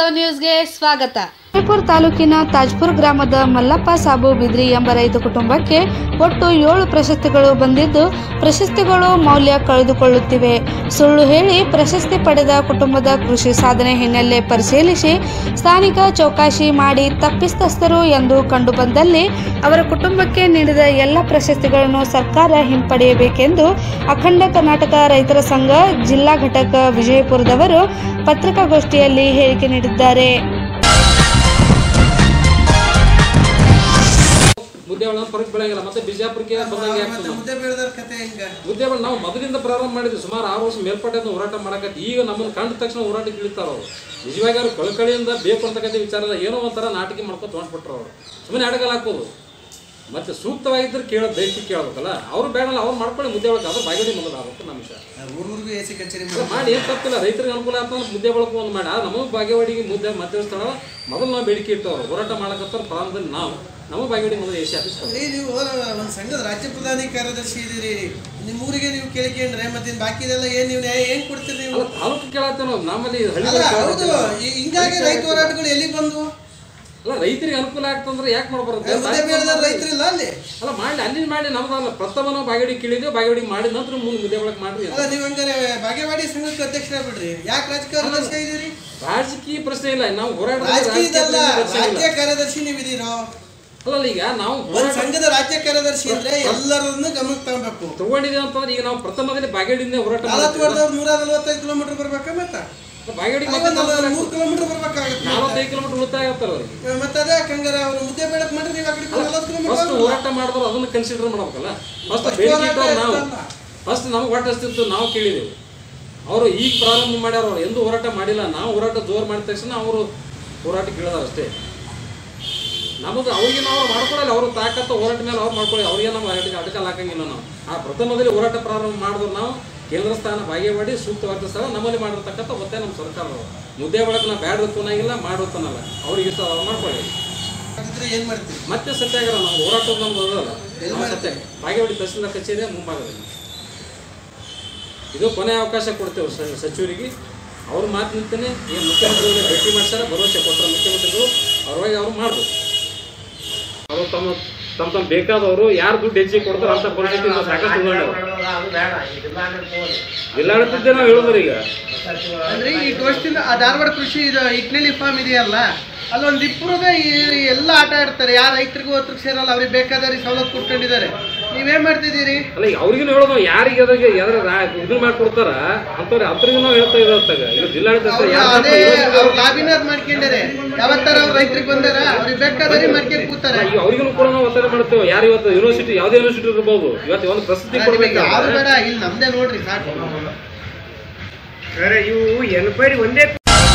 ವಾಸ್ತವ ನ್ಯೂಸ್ಗೆ ಸ್ವಾಗತ ವಿಜಯಪುರ ತಾಲೂಕಿನ ತಾಜ್ಪುರ್ ಗ್ರಾಮದ ಮಲ್ಲಪ್ಪ ಸಾಬು ಬಿದ್ರಿ ಎಂಬ ರೈತ ಕುಟುಂಬಕ್ಕೆ ಒಟ್ಟು ಏಳು ಪ್ರಶಸ್ತಿಗಳು ಬಂದಿದ್ದು ಪ್ರಶಸ್ತಿಗಳು ಮೌಲ್ಯ ಕಳೆದುಕೊಳ್ಳುತ್ತಿವೆ ಸುಳ್ಳು ಹೇಳಿ ಪ್ರಶಸ್ತಿ ಪಡೆದ ಕುಟುಂಬದ ಕೃಷಿ ಸಾಧನೆ ಹಿನ್ನೆಲೆ ಪರಿಶೀಲಿಸಿ ಸ್ಥಾನಿಕ ಚೌಕಾಶಿ ಮಾಡಿ ತಪ್ಪಿತಸ್ಥರು ಎಂದು ಕಂಡುಬಂದಲ್ಲಿ ಅವರ ಕುಟುಂಬಕ್ಕೆ ನೀಡಿದ ಎಲ್ಲ ಪ್ರಶಸ್ತಿಗಳನ್ನು ಸರ್ಕಾರ ಹಿಂಪಡೆಯಬೇಕೆಂದು ಅಖಂಡ ಕರ್ನಾಟಕ ರೈತರ ಸಂಘ ಜಿಲ್ಲಾ ಘಟಕ ವಿಜಯಪುರದವರು ಪತ್ರಿಕಾಗೋಷ್ಠಿಯಲ್ಲಿ ಹೇಳಿಕೆ ನೀಡಿದ್ದಾರೆ ಮುದ್ದೆ ಒಳಗೆ ಫರಕ್ ಬೆಳಂಗಿಲ್ಲ ಮತ್ತೆ ಬಿಜಾಪುರಕ್ಕೆ ಬಂದಂಗೆ ಆಗ್ತದೆ ಮತ್ತೆ ಮುದ್ದೆ ಬೀಳದವ್ರ ಕತೆ ಹೆಂಗ ಮುದ್ದೆ ಬೆಳೆ ನಾವು ಮೊದಲಿಂದ ಪ್ರಾರಂಭ ಮಾಡಿದ್ವಿ ಸುಮಾರು ಆರು ವರ್ಷ ಮೇಲ್ಪಟ್ಟೆ ಹೋರಾಟ ಮಾಡಕತ್ತಿ ಈಗ ನಮ್ಮನ್ನು ಕಂಡ ತಕ್ಷಣ ಹೋರಾಟಕ್ಕೆ ಇಳಿತಾರ ಅವರು ನಿಜವಾಗಿ ಅವ್ರು ಕಳಕಳಿಯಿಂದ ಬೇಕು ಅಂತಕ್ಕಂಥ ವಿಚಾರದ ಏನೋ ಒಂಥರ ನಾಟಕ ಮಾಡ್ಕೊಂಡು ತೊಗೊಂಡ್ಬಿಟ್ರು ಅವರು ಸುಮ್ಮನೆ ಅಡಗಲ್ ಹಾಕೋದು ಮತ್ತೆ ಸೂಕ್ತವಾಗಿದ್ರೆ ಕೇಳೋದು ದೈತ್ಯ ಕೇಳಬೇಕಲ್ಲ ಅವ್ರು ಬೇಡಲ್ಲ ಅವ್ರು ಮಾಡ್ಕೊಳ್ಳಿ ಮುದ್ದೆ ಒಳಗೆ ಅದ್ರ ಬಾಗಿಡಿ ಮೊದಲು ಆಗ್ಬೇಕು ನಮ್ಮ ವಿಷಯ ಊರೂರ್ಗೂ ಎ ಸಿ ಕಚೇರಿ ಅದು ಮಾಡಿ ಏನು ತಪ್ಪಿಲ್ಲ ರೈತರಿಗೆ ಅನುಕೂಲ ಆಗ್ತಂದ್ರೆ ಮುದ್ದೆ ಬಳಕೆ ಒಂದು ಮಾಡಿ ಆದ್ರೆ ನಮಗೆ ಬಾಗೇವಾಡಿಗೆ ಮುದ್ದೆ ಮಧ್ಯಸ್ಥಳ ಮೊದಲು ನಾವು ಬೇಡಿಕೆ ಇಟ್ಟವ್ರು ಹೋರಾಟ ಮಾಡಕತ್ತಾರ ಪ್ರಾರಂಭದಲ್ಲಿ ನಾವು ನಮ್ಮ ಬಾಗೇವಾಡಿ ಮೊದಲು ಎ ಸಿ ಆಫೀಸ್ ಮಾಡ್ರಿ ನೀವು ಒಂದು ಸಂಘದ ರಾಜ್ಯ ಪ್ರಧಾನಿ ಕಾರ್ಯದರ್ಶಿ ಇದೀರಿ ನಿಮ್ಮ ಊರಿಗೆ ನೀವು ಕೇಳ್ಕೊಂಡ್ರೆ ಮತ್ತೆ ಇನ್ ಬಾಕಿ ಇದೆಲ್ಲ ಏನ್ ನೀವು ನ್ಯಾಯ ಏನ್ ಕೊಡ್ತೀರಿ ನೀವು ಅಲ್ಲ ತಾಲೂಕು ಕೇಳತ್ತೇವೆ ನಾವು ನಮ್ಮಲ್ಲಿ ಹಳ್ಳಿ ಅಲ್ಲ ಹೌದು ಈ- ಹಿಂಗಾಗಿ ರೈತ ಹೋರಾಟಗಳು ಎಲ್ಲಿಗೆ ಬಂದ್ವು ಅಲ್ಲ ರೈತರಿಗೆ ಅನುಕೂಲ ಆಗ್ತಂದ್ರೆ ಯಾಕೆ ಮಾಡ್ಬಾರ್ದು ಮುದ್ದೆ ಬೀಳದ ರೈತರಿಲ್ಲ ಅಲ್ಲಿ ಅಲ್ಲ ಮಾಡಿ ಅಲ್ಲಿ ಮಾಡಿ ನಮ್ದಲ್ಲ ಪ್ರಥಮ ನಾವು ಬಾಗೇಡಿ ಕೇಳಿದ್ವಿ ಬಾಗೇಡಿ ಮಾಡಿದ ನಂತರ ಮುಂದೆ ಮುದ್ದೆ ಬಳಕೆ ಮಾಡ್ರಿ ಅಂತ. ಅಲ್ಲ ನೀವು ಹಂಗಾರೆ ಬಾಗೇವಾಡಿ ಸಂಘಕ್ಕೆ ಅಧ್ಯಕ್ಷರ ಬಿಡ್ರಿ ಯಾಕೆ ರಾಜಕಾರಣದರ್ಶಿ ಇದೀರಿ ರಾಜಕೀಯ ಪ್ರಶ್ನೆ ಇಲ್ಲ ನಾವು ಹೋರಾಟ ರಾಜಕೀಯದಲ್ಲ ರಾಜ್ಯ ಕಾರ್ಯದರ್ಶಿ ನೀವು ಇದೀರೋ ಅಲ್ಲ ಈಗ ನಾವು ಒಂದ್ ಹೋರಾಟ ಸಂಘದ ರಾಜ್ಯ ಕಾರ್ಯದರ್ಶಿ ಅಂದ್ರೆ ಎಲ್ಲರನ್ನು ಗಮನಕ್ಕೆ ತಗೊಬೇಕು ತಗೊಂಡಿದ್ದೇವೆ ಅಂತಂದ್ರೆ ಈಗ ನಾವು ಪ್ರಥಮದಲ್ಲಿ ಬಾಗೇಡಿಯಿಂದ ಹೋರಾಟ ನಾಲ್ಕು ಮಾಡ್ತೀವಿ. ವರ್ಷದವ್ರು ನೂರ ನಲವತ್ತೈದು ಕಿಲೋಮೀಟರ್ ಬರ್ಬೇಕಾ ಮತ್ತೆ ಬಾಗೇಡಿ ಮತ್ತೆ ಮೂರು ಕಿಲೋಮೀಟರ್ ಬರ್ಬೇಕಾಗತ್ತೆ ನಲವತ್ತೈದು ಕಿಲೋಮೀಟರ್ ಉಳಿತಾಯ ಆಗ್ತಾರೆ ಅವ್ರಿಗೆ ಮತ್ತೆ ಅದೇ ಹಂಗಾರೆ ಅವ್ರು ಮುದ್ದೆ ಬೇಡಕ್ ಮಾಡ್ರಿ ನೀವು ಆ ಕಡೆ ನಲವತ್ತು ಫಸ್ಟ್ ಕಿಲೋಮೀಟರ್ ಹೋರಾಟ ಮಾಡಿದ್ರು ಅದನ್ನ ಕನ್ಸಿಡರ್ ಮಾಡ್ಬೇಕಲ್ಲ ಫಸ್ಟ್ First ಬೇಡಿಕೆ ಹೋರಾಟ ಇಟ್ಟವ್ರು ನಾವು ಇರ್ತಲ್ಲ. ಫಸ್ಟ್ ನಮ್ಗೆ ಹೊಟ್ಟೆ ಹಸ್ತಿತ್ತು ನಾವು ಕೇಳಿದೆವು ಅವರು ಈಗ ಪ್ರಾರಂಭ ಮಾಡ್ಯಾರ ಅವ್ರು ಎಂದೂ ಹೋರಾಟ ಮಾಡಿಲ್ಲ ನಾವು ಹೋರಾಟ ಜೋರು ಮಾಡಿದ ತಕ್ಷಣ ಅವರು ಹೋರಾಟ ಕೇಳಿದಾರೆ ಅಷ್ಟೇ ನಮಗೆ ಅವ್ರಿಗೆ ನಾವು ಮಾಡ್ಕೊಳ್ಳಲ್ಲ ಅವರು ತಾಕತ್ತ ಹೋರಾಟ ಮೇಲೆ ಅವ್ರು ಮಾಡ್ಕೊಳ್ಳಿ ಅವ್ರಿಗೆ ನಾವು ಅಡ್ಕ ಅಡ್ಕಲ್ ಹಾಕಂಗಿಲ್ಲ ನಾವು ಆ ಪ್ರಥಮದಲ್ಲಿ ಹೋರಾಟ ಪ್ರಾರಂಭ ಮಾಡಿದ್ರು ನಾವು ಕೇಂದ್ರ ಸ್ಥಾನ ಬಾಗೇವಾಡಿ ಸೂಕ್ತವಾದ ಸ್ಥಳ ನಮ್ಮಲ್ಲಿ ಮಾಡಿರ್ತಕ್ಕಂಥ ಒತ್ತಾಯ ನಮ್ಮ ಸರ್ಕಾರ ಮುದ್ದೆ ಒಳಗೆ ನಾವು ಬ್ಯಾಡ ಹೊತ್ತನಾಗಿಲ್ಲ ಮಾಡೋತ್ತನಲ್ಲ ಅವ್ರಿಗೆ ಇಷ್ಟ ಅವ್ರು ಮಾಡ್ಕೊಳ್ಳಿ ಹಾಗಿದ್ರೆ ಏನ್ ಮಾಡ್ತೀವಿ ಮತ್ತೆ ಸತ್ಯಾಗ್ರಹ ನಾವು ಹೋರಾಟದ ನಮ್ದು ಅದಲ್ಲ ನಾವು ಸತ್ಯ ಬಾಗೇವಾಡಿ ತಹಸೀಲ್ದಾರ್ ಕಚೇರಿಯ ಮುಂಭಾಗದಲ್ಲಿ ಇದು ಕೊನೆ ಅವಕಾಶ ಕೊಡ್ತೇವೆ ಸ- ಸಚಿವರಿಗೆ ಅವ್ರ ಮಾತು ನಿಂತನೇ ಏನು ಮುಖ್ಯಮಂತ್ರಿಗಳಿಗೆ ಭೇಟಿ ಮಾಡ್ತಾರೆ ಭರವಸೆ ಕೊಟ್ಟರೆ ಮುಖ್ಯಮಂತ್ರಿಗಳು ಅವ್ರವಾಗಿ ಅವ್ರು ಮಾಡ್ಬೋದು ಅವರು ತಮ್ಮ ತಮ್ಮ ತಮ್ಮ ಬೇಕಾದವರು ಯಾರು ದುಡ್ಡು ಹೆಚ್ಚಿಗೆ ಕೊಡ್ತಾರೆ ಅಂತ ಪರಿಸ್ಥಿತಿ ನಾವು ಸಾಕಷ್ಟು ಉದಾಹರಣೆ ಜಿಲ್ಲಾಡಳಿತದ್ದೇ ನಾವು ಹೇಳೋದ್ರಿ ಈಗ ಅಂದ್ರೆ ಈ ವರ್ಷದಿಂದ ಆ ಧಾರವಾಡ ಕೃಷಿ ಇದು ಇಟ್ನಲ್ಲಿ ಫಾರ್ಮ್ ಇದೆಯಲ್ಲ ಅಲ್ಲೊಂದು ಇಬ್ಬರದ ಎಲ್ಲ ಆಟ ಆಡ್ತಾರೆ ಯಾರು ರೈತರಿಗೂ ಹೊತ್ತಿಗೆ ಸೇರಲ್ಲ ಅವ್ರಿಗೆ ಬೇಕಾದವ್ರಿಗೆ ಸವಲತ್ತು ಕೊಟ್ಕೊಂಡಿದ್ದಾರೆ ನೀವೇನ್ ಮಾಡ್ತಿದ್ದೀರಿ ಅಲ್ಲ ಈಗ ಅವ್ರಿಗೂ ಹೇಳೋದು ಯಾರಿಗೆ ಅದ್ರಿಗೆ ಯಾರು ಇದನ್ನ ಮಾಡ್ಕೊಡ್ತಾರ ಅಂತವ್ರೆ ಅಂತ್ರಿಗೂ ನಾವು ಹೇಳ್ತಾ ಇರೋತ್ತಾಗ ಈಗ ಜಿಲ್ಲಾಡಳಿತ ಅವ್ರು ಯಾರು ಅದೇ ಅವ್ರು ಲಾಬಿನಾದ್ ಮಾಡ್ಕೊಂಡಾರೆ ಯಾವತ್ತಾರ ಅವ್ರು ರೈತರಿಗೆ ಬಂದಾರ ಅವ್ರಿಗೆ ಬೇಕಾದವ್ರಿಗೆ ಮಾಡ್ಕೊಂಡು ಕೂತಾರೆ ಈಗ ಅವ್ರಿಗೂ ಕೂಡ ನಾವು ಒತ್ತಾಯ ಮಾಡ್ತೇವೆ ಯಾರು ಇವತ್ತು ಯೂನಿವರ್ಸಿಟಿ ಯಾವುದೇ ಯೂನಿವರ್ಸಿಟಿ ಇರ್ಬೋದು ಇವತ್ತು ಒಂದು ಪ್ರಸಿದ್ಧಿ ನಿಮಗೆ ಕೊಡ್ಬೇಕು ಯಾರು ಬೇಡ ಇಲ್ಲಿ ನಮ್ದೇ ನೋಡ್ರಿ ಸಾಕು ಇವು ಎನ್ಕ್ವೈರಿ ಒಂದೇ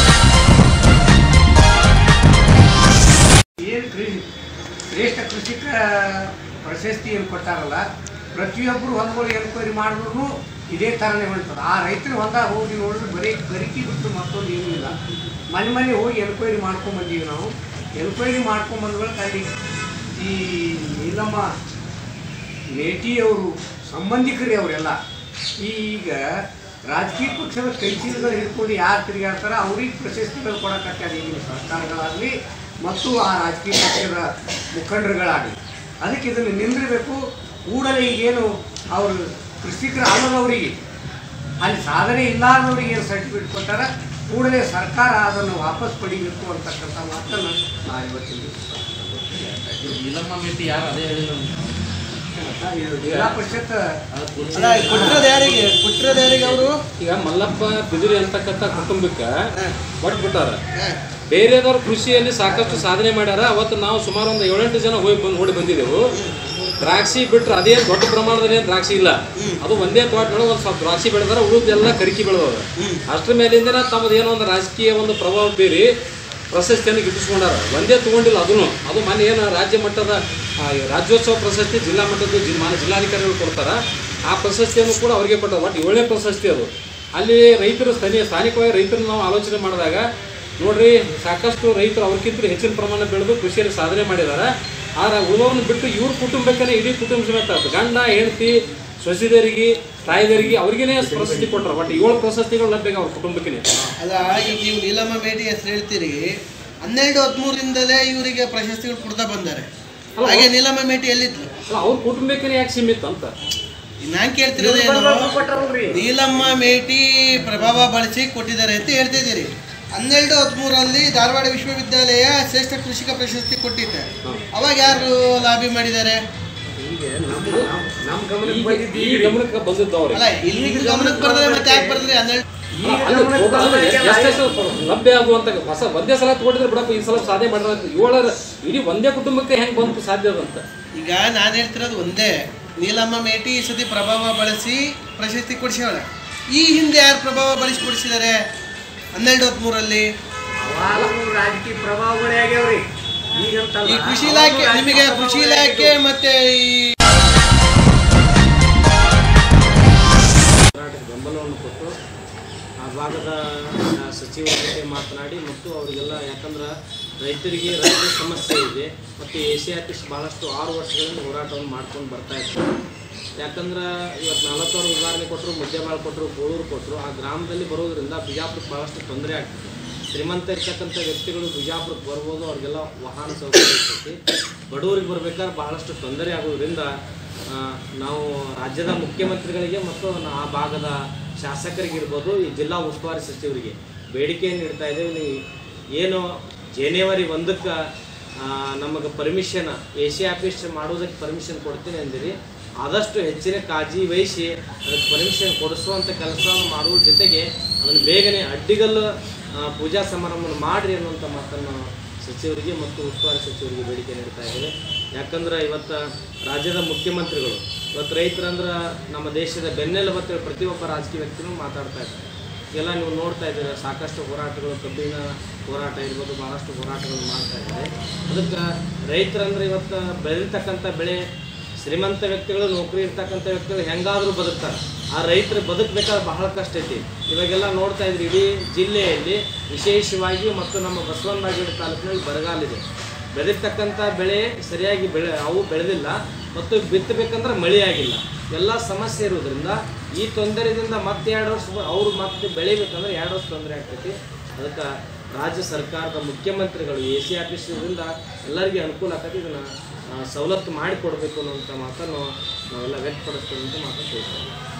ಏನು ಕೃಷಿ ಶ್ರೇಷ್ಠ ಕೃಷಿಕ ಪ್ರಶಸ್ತಿ ಏನು ಕೊಟ್ಟಾರಲ್ಲ ಪ್ರತಿಯೊಬ್ಬರು ಹೊಲಗಳು ಎನ್ಕ್ವೈರಿ ಮಾಡಿದ್ರು ಇದೇ ಥರನೇ ಹೊಳ್ತದೆ ಆ ರೈತರ ಹೊಲ ಹೋಗಿ ನೋಡಿದ್ರೆ ಬರೀ ಗರಿಕಿ ಬಿಟ್ಟು ಮತ್ತೊಂದು ಏನೂ ಇಲ್ಲ ಮನೆ ಮನೆ ಹೋಗಿ ಎನ್ಕ್ವೈರಿ ಮಾಡ್ಕೊಂಡ್ ಬಂದೀವಿ ನಾವು ಎನ್ಕ್ವೈರಿ ಮಾಡ್ಕೊಂಡ್ ಬಂದ ಬಳಿಕ ಅಲ್ಲಿ ಈ ನೀಲಮ್ಮ ಮೇಟಿಯವರು ಸಂಬಂಧಿಕರೇ ಅವರೆಲ್ಲ ಈಗ ರಾಜಕೀಯ ಪಕ್ಷದ ಕೈಚೀಲಗಳು ಹಿಡ್ಕೊಂಡು ಯಾರು ತಿರುಗಾಡ್ತಾರ ಅವ್ರಿಗೆ ಪ್ರಶಸ್ತಿಗಳು ಕೊಡಕತ್ತಾರ ಈಗಿನ ಸರ್ಕಾರಗಳಾಗಲಿ ಮತ್ತು ಆ ರಾಜಕೀಯ ಪಕ್ಷದ ಮುಖಂಡರುಗಳಾಗಲಿ ಅದಕ್ಕೆ ಇದನ್ನು ನಿಂದಿರಬೇಕು ಕೂಡಲೇ ಈಗೇನು ಅವರು ಕೃಷಿಕರ ಅಲ್ಲದವರಿಗೆ ಅಲ್ಲಿ ಸಾಧನೆ ಇಲ್ಲದವರಿಗೆ ಏನು ಸರ್ಟಿಫಿಕೇಟ್ ಕೊಟ್ಟಾರ ಕೂಡಲೇ ಸರ್ಕಾರ ಅದನ್ನು ವಾಪಸ್ ಪಡಿಬೇಕು ಅಂತಕ್ಕಂಥ ಮಾತನ್ನು ನಾನು ಇವತ್ತಿನ ದಿವಸ ಜಿಲ್ಲಾ ಪರಿಷತ್ ಅಲ್ಲ ಕೊಟ್ಟಿರೋದು ಯಾರಿಗೆ ಕೊಟ್ಟಿರೋದು ಯಾರಿಗೆ ಅವರು ಈಗ ಮಲ್ಲಪ್ಪ ಬಿದಿರಿ ಅಂತಕ್ಕಂಥ ಕುಟುಂಬಕ್ಕೆ ಬಿಟ್ಟಾರ ಬೇರೆದವ್ರ ಕೃಷಿಯಲ್ಲಿ ಸಾಕಷ್ಟು ಸಾಧನೆ ಮಾಡ್ಯಾರ ಅವತ್ತು ನಾವು ಸುಮಾರು ಒಂದು ಏಳೆಂಟು ಜನ ಹೋಗಿ ಬಂದು ನೋಡಿ ಬಂದಿದ್ದೆವು ದ್ರಾಕ್ಷಿ ಬಿಟ್ರೆ ಅದೇನು ದೊಡ್ಡ ಪ್ರಮಾಣದಲ್ಲಿ ಏನು ದ್ರಾಕ್ಷಿ ಇಲ್ಲ ಅದು ಒಂದೇ ತೋಟದೊಳಗೆ ಒಂದು ಸ್ವಲ್ಪ ದ್ರಾಕ್ಷಿ ಬೆಳೆದಾರ ಉಳಿದೆಲ್ಲ ಕರಿಕಿ ಬೆಳೆದವ ಅಷ್ಟ್ರ ಮೇಲಿಂದ ತಮ್ಮದು ಏನೋ ಒಂದು ರಾಜಕೀಯ ಒಂದು ಪ್ರಭಾವ ಬೀರಿ ಪ್ರಶಸ್ತಿಯನ್ನು ಗಿಟ್ಟಿಸ್ಕೊಂಡಾರ ಒಂದೇ ತಗೊಂಡಿಲ್ಲ ಅದನ್ನು ಅದು ಮೊನ್ನೆ ಏನು ರಾಜ್ಯ ಮಟ್ಟದ ಆ, ಈ ರಾಜ್ಯೋತ್ಸವ ಪ್ರಶಸ್ತಿ ಜಿಲ್ಲಾ ಮಟ್ಟದ ಜಿ ಮಾನ್ಯ ಜಿಲ್ಲಾಧಿಕಾರಿಗಳು ಕೊಡ್ತಾರ ಆ ಪ್ರಶಸ್ತಿಯನ್ನು ಕೂಡ ಅವರಿಗೆ ಕೊಟ್ಟಾರ ಒಟ್ಟು ಏಳನೇ ಪ್ರಶಸ್ತಿ ಅದು ಅಲ್ಲಿ ರೈತರು ಸ್ಥಳೀಯ ಸ್ಥಾನಿಕವಾಗಿ ರೈತರನ್ನ ನಾವು ಆಲೋಚನೆ ಮಾಡಿದಾಗ ನೋಡ್ರಿ ಸಾಕಷ್ಟು ರೈತರು ಅವ್ರಿಗಿಂತ ಹೆಚ್ಚಿನ ಪ್ರಮಾಣ ಬೆಳೆದು ಕೃಷಿಯಲ್ಲಿ ಸಾಧನೆ ಮಾಡಿದ್ದಾರೆ ಆದ್ರೆ ಉಳಿದವ್ರನ್ನ ಬಿಟ್ಟು ಇವ್ರ ಕುಟುಂಬಕ್ಕೇ ಇಡೀ ಕುಟುಂಬ ಸಮೇತ ಗಂಡ ಹೆಂಡತಿ ಸೊಸಿದರಿಗೆ ತಾಯಿದರಿಗೆ ಅವ್ರಿಗೇನೆ ಪ್ರಶಸ್ತಿ ಕೊಟ್ಟರು ಬಟ್ ಏಳು ಪ್ರಶಸ್ತಿಗಳು ಲಭ್ಯ ಅವ್ರ ಕುಟುಂಬಕ್ಕೆ ಅಲ್ಲ ಈಗ ನೀವು ನೀಲಮ್ಮ ಮೇಟಿ ಹೆಸರು ಹೇಳ್ತೀರಿ ಹನ್ನೆರಡು ಹದಿಮೂರಿಂದಲೇ ಇವರಿಗೆ ಪ್ರಶಸ್ತಿಗಳು ಕೊಡ್ತಾ ಬಂದಾರೆ ಹಾಗೆ ನೀಲಮ್ಮ ಮೇಟಿ ಎಲ್ಲಿದ್ಲು ಅಲ್ಲ ಅವ್ರ ಕುಟುಂಬಕ್ಕೆ ಯಾಕೆ ಸೀಮಿತ ಅಂತ ನಾನ್ ಕೇಳ್ತಿರೋದೇನು ನೀಲಮ್ಮ ಮೇಟಿ ಪ್ರಭಾವ ಬಳಸಿ ಕೊಟ್ಟಿದ್ದಾರೆ ಅಂತ ಹೇಳ್ತಿದ್ದೀರಿ ಹನ್ನೆರಡು ಹದಿಮೂರಲ್ಲಿ ಧಾರವಾಡ ವಿಶ್ವವಿದ್ಯಾಲಯ ಶ್ರೇಷ್ಠ ಕೃಷಿಕ ಪ್ರಶಸ್ತಿ ಕೊಟ್ಟಿದ್ದೆ ಅವಾಗ ಯಾರು ಲಾಬಿ ಮಾಡಿದ್ದಾರೆ ನಮ್ಮ ಈ- ಗಮನಕ್ಕೆ ಬಂದಿದ್ದು ಈ ಈಗ ಗಮನಕ್ಕೆ ಬಂದಿದ್ದು ಅವ್ರಿಗೆ ಅಲ್ಲ ಇಲ್ಲಿ ಗಮನಕ್ಕೆ ಬರ್ದ್ರೆ ಮತ್ತೆ ಯಾಕೆ ಬರ್ದ್ರಿ ಹನ್ನೆರಡು ಈಗ ಅಲ್ಲ, ಗಮನಕ್ಕೆ total ಅಂದ್ರೆ ಬಂದಾಗ ಎಷ್ಟೆಷ್ಟು ಲಭ್ಯ ಆಗುವಂತ ಹೊಸ ಒಂದೇ ಸಲ ತಗೊಂಡಿದ್ರೆ ಬಿಡಪ್ಪ ಈ ಸಲ ಸಾಧನೆ ಮಾಡಿದ್ರೆ ಅಂತ ಏಳರ ಇಡೀ ಒಂದೇ ಕುಟುಂಬಕ್ಕೆ ಹೆಂಗ್ ಬಂತು ಸಾಧ್ಯ ಅದಂತ ಈಗ ನಾನು ಹೇಳ್ತಿರೋದು ಒಂದೇ ನೀಲಮ್ಮ ಮೇಟಿ ಈ ಸತಿ ಪ್ರಭಾವ ಬಳಸಿ ಪ್ರಶಸ್ತಿ ಕೊಡಿಸ್ಯಾಳ ಈ ಹಿಂದೆ ಯಾರು ಪ್ರಭಾವ ಬಳಸಿ ಕೊಡಿಸಿದ್ದಾರೆ ಹನ್ನೆರಡು ಹದಿಮೂರಲ್ಲಿ ಅವಾಗೂ ರಾಜಕೀಯ ಪ್ರಭಾವಗಳೇ ಆಗ್ಯಾವ್ರಿ ಈಗಂತಲ್ಲ ಈ ಕೃಷಿ ಇಲಾಖೆ ಅವಾಗೂ ನಿಮಗೆ ರಾಜಕೀಯ ಕೃಷಿ ಪ್ರಭಾವಗಳೇ ಇಲಾಖೆ ಮತ್ತೆ ಈ ಹೋರಾಟಕ್ಕೆ ಬೆಂಬಲವನ್ನು ಕೊಟ್ಟು ಆ ಭಾಗದ ಆ, ಸಚಿವರ ಜೊತೆ ಮಾತನಾಡಿ ಮತ್ತು ಅವರಿಗೆಲ್ಲ ಯಾಕಂದ್ರೆ ರೈತರಿಗೆ ರೈತರ ಸಮಸ್ಯೆ ಇದೆ ಮತ್ತು ಎ ಸಿ ಆಫೀಸ್ ಭಾಳಷ್ಟು ಆರು ವರ್ಷಗಳಿಂದ ಹೋರಾಟವನ್ನು ಮಾಡ್ಕೊಂಡು ಬರ್ತಾ ಇತ್ತು ಯಾಕಂದ್ರೆ ಇವತ್ತು ನಲವತ್ತಾರು ಉದಾಹರಣೆ ಕೊಟ್ಟರು ಮುದ್ದೆಮಾಳು ಕೊಟ್ಟರು ಗೋಳೂರು ಕೊಟ್ಟರು ಆ ಗ್ರಾಮದಲ್ಲಿ ಬರೋದ್ರಿಂದ ಬಿಜಾಪುರಕ್ಕೆ ಭಾಳಷ್ಟು ತೊಂದರೆ ಆಗ್ತದೆ ಶ್ರೀಮಂತ ಇರ್ತಕ್ಕಂಥ ವ್ಯಕ್ತಿಗಳು ಬಿಜಾಪುರಕ್ಕೆ ಬರ್ಬೋದು ಅವ್ರಿಗೆಲ್ಲ ವಾಹನ ಸೌಕರ್ಯ ಇರ್ತೈತಿ ಬಡವರಿಗೆ ಬರ್ಬೇಕಾದ್ರೆ ಬಹಳಷ್ಟು ತೊಂದರೆ ಆಗೋದ್ರಿಂದ ಆ, ನಾವು ರಾಜ್ಯದ ಮುಖ್ಯಮಂತ್ರಿಗಳಿಗೆ ಮತ್ತು ನ- ಆ ಭಾಗದ ಶಾಸಕರಿಗಿರ್ಬೋದು ಈ ಜಿಲ್ಲಾ ಉಸ್ತುವಾರಿ ಸಚಿವರಿಗೆ ಬೇಡಿಕೆಯನ್ನು ಇಡ್ತಾ ಇದ್ದೇವೆ ನೀವು ಏನು ಜನವರಿ ಒಂದಕ್ಕೆ ನಮಗೆ ಪರ್ಮಿಷನ್ ಎ ಸಿ ಆಫೀಸ್ ಮಾಡೋದಕ್ಕೆ ಪರ್ಮಿಷನ್ ಕೊಡ್ತೀನಿ ಅಂದಿರಿ ಆದಷ್ಟು ಹೆಚ್ಚಿನ ಕಾಳಜಿ ವಹಿಸಿ ಅದಕ್ಕೆ ಪರ್ಮಿಷನ್ ಕೊಡಿಸುವಂಥ ಕೆಲಸವನ್ನು ಮಾಡುವ ಜೊತೆಗೆ ಅದನ್ನು ಬೇಗನೆ ಅಡ್ಡಿಗಲ್ಲು ಆ, ಪೂಜಾ ಸಮಾರಂಭವನ್ನು ಮಾಡಿರಿ ಅನ್ನುವಂಥ ಮಾತನ್ನು ಸಚಿವರಿಗೆ ಮತ್ತು ಉಸ್ತುವಾರಿ ಸಚಿವರಿಗೆ ಬೇಡಿಕೆ ನೀಡ್ತಾ ಇದ್ದೇವೆ ಯಾಕಂದ್ರೆ ಇವತ್ತು ರಾಜ್ಯದ ಮುಖ್ಯಮಂತ್ರಿಗಳು ಇವತ್ತು ರೈತರಂದ್ರೆ ನಮ್ಮ ದೇಶದ ಬೆನ್ನೆಲುಬು ಅಂತೇಳಿ ಪ್ರತಿಯೊಬ್ಬ ರಾಜಕೀಯ ವ್ಯಕ್ತಿನೂ ಮಾತಾಡ್ತಾ ಇದ್ದಾರೆ ಎಲ್ಲ ನೀವು ನೋಡ್ತಾ ಇದ್ದೀರ ಸಾಕಷ್ಟು ಹೋರಾಟಗಳು ಕಬ್ಬಿನ ಹೋರಾಟ ಇರ್ಬೋದು ಭಾಳಷ್ಟು ಹೋರಾಟಗಳು ಮಾಡ್ತಾ ಇದ್ದಾರೆ ಅದಕ್ಕೆ ರೈತರಂದ್ರೆ ಇವತ್ತು ಬೆಳೀತಕ್ಕಂಥ ಬೆಳೆ ಶ್ರೀಮಂತ ವ್ಯಕ್ತಿಗಳು ನೌಕರಿ ಇರ್ತಕ್ಕಂಥ ವ್ಯಕ್ತಿಗಳು ಹೆಂಗಾದರೂ ಬದುಕ್ತಾರೆ ಆ ರೈತರು ಬದುಕಬೇಕಾದ್ರೆ ಬಹಳ ಕಷ್ಟ ಐತಿ ಇವಾಗೆಲ್ಲ ನೋಡ್ತಾ ಇದ್ರಿ ಇಡೀ ಜಿಲ್ಲೆಯಲ್ಲಿ ವಿಶೇಷವಾಗಿ ಮತ್ತು ನಮ್ಮ ಬಸವನ ಬಾಗೇವಾಡಿ ತಾಲೂಕಿನಲ್ಲಿ ಬರಗಾಲಿದೆ ಬೆಳೀತಕ್ಕಂಥ ಬೆಳೆ ಸರಿಯಾಗಿ ಬೆಳೆ ಅವು ಬೆಳೆದಿಲ್ಲ ಮತ್ತು ಬಿತ್ತಬೇಕಂದ್ರೆ ಮಳೆ ಆಗಿಲ್ಲ ಎಲ್ಲ ಸಮಸ್ಯೆ ಇರೋದ್ರಿಂದ ಈ ತೊಂದರೆಯಿಂದ ಮತ್ತೆ ಎರಡು ವರ್ಷ ಬ- ಅವ್ರು ಮತ್ತೆ ಬೆಳಿಬೇಕಂದ್ರೆ ಎರಡು ವರ್ಷ ತೊಂದರೆ ಆಗ್ತೈತಿ ಅದಕ್ಕೆ ರಾಜ್ಯ ಸರ್ಕಾರದ ಮುಖ್ಯಮಂತ್ರಿಗಳು ಎ ಸಿ ಆಫೀಸಿಂದ ಎಲ್ಲರಿಗೂ ಅನುಕೂಲ ಆಗ್ತೈತಿ ಇದನ್ನು ಸವಲತ್ತು ಮಾಡಿಕೊಡ್ಬೇಕು ಅನ್ನೋಂಥ ಮಾತನ್ನು ನಾವೆಲ್ಲ ವ್ಯಕ್ತಪಡಿಸ್ತೇವೆ ಅಂತ ಮಾತನ್ನು ತಿಳಿಸ್ತೇವೆ